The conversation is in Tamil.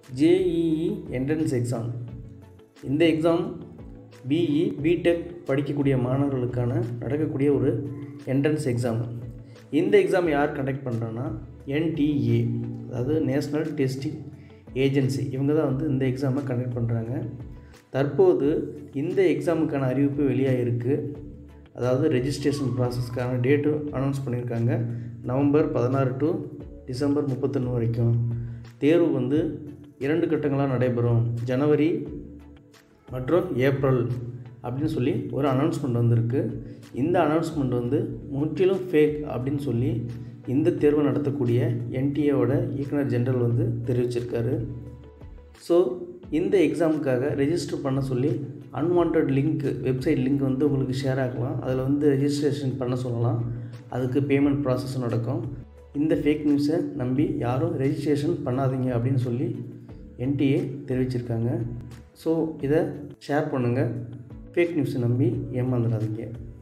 ஜேஇஇ என்ட்ரன்ஸ் எக்ஸாம் இந்த எக்ஸாம் பிஇ பிடெக் படிக்கக்கூடிய மாணவர்களுக்கான நடக்கக்கூடிய ஒரு என்ட்ரன்ஸ் எக்ஸாம் இந்த எக்ஸாம் யார் கண்டக்ட் பண்ணுறோன்னா என்டிஏ அதாவது நேஷ்னல் டெஸ்டிங் ஏஜென்சி இவங்க தான் வந்து இந்த எக்ஸாமை கண்டக்ட் பண்ணுறாங்க தற்போது இந்த எக்ஸாமுக்கான அறிவிப்பு வெளியாகிருக்கு அதாவது ரெஜிஸ்ட்ரேஷன் ப்ராசஸ்க்கான டேட்டு அனௌன்ஸ் பண்ணியிருக்காங்க நவம்பர் பதினாறு டு டிசம்பர் முப்பத்தொன்று வரைக்கும் தேர்வு வந்து இரண்டு கட்டங்களாக நடைபெறும் ஜனவரி மற்றும் ஏப்ரல் அப்படின்னு சொல்லி ஒரு அனௌன்ஸ்மெண்ட் வந்திருக்கு இந்த அனௌன்ஸ்மெண்ட் வந்து முற்றிலும் ஃபேக் அப்படின்னு சொல்லி இந்த தேர்வு நடத்தக்கூடிய என்டிஏவோட இயக்குனர் ஜெனரல் வந்து தெரிவிச்சிருக்காரு ஸோ இந்த எக்ஸாமுக்காக ரெஜிஸ்டர் பண்ண சொல்லி அன்வான்ட் லிங்க் வெப்சைட் லிங்க் வந்து உங்களுக்கு ஷேர் ஆகலாம் அதில் வந்து ரெஜிஸ்ட்ரேஷன் பண்ண சொல்லலாம் அதுக்கு பேமெண்ட் ப்ராசஸ் நடக்கும் இந்த ஃபேக் நியூஸை நம்பி யாரும் ரெஜிஸ்ட்ரேஷன் பண்ணாதீங்க அப்படின்னு சொல்லி என்டிஏ தெரிவிச்சிருக்காங்க ஸோ இதை ஷேர் பண்ணுங்கள் ஃபேக் நியூஸை நம்பி ஏமாந்துடாதீங்க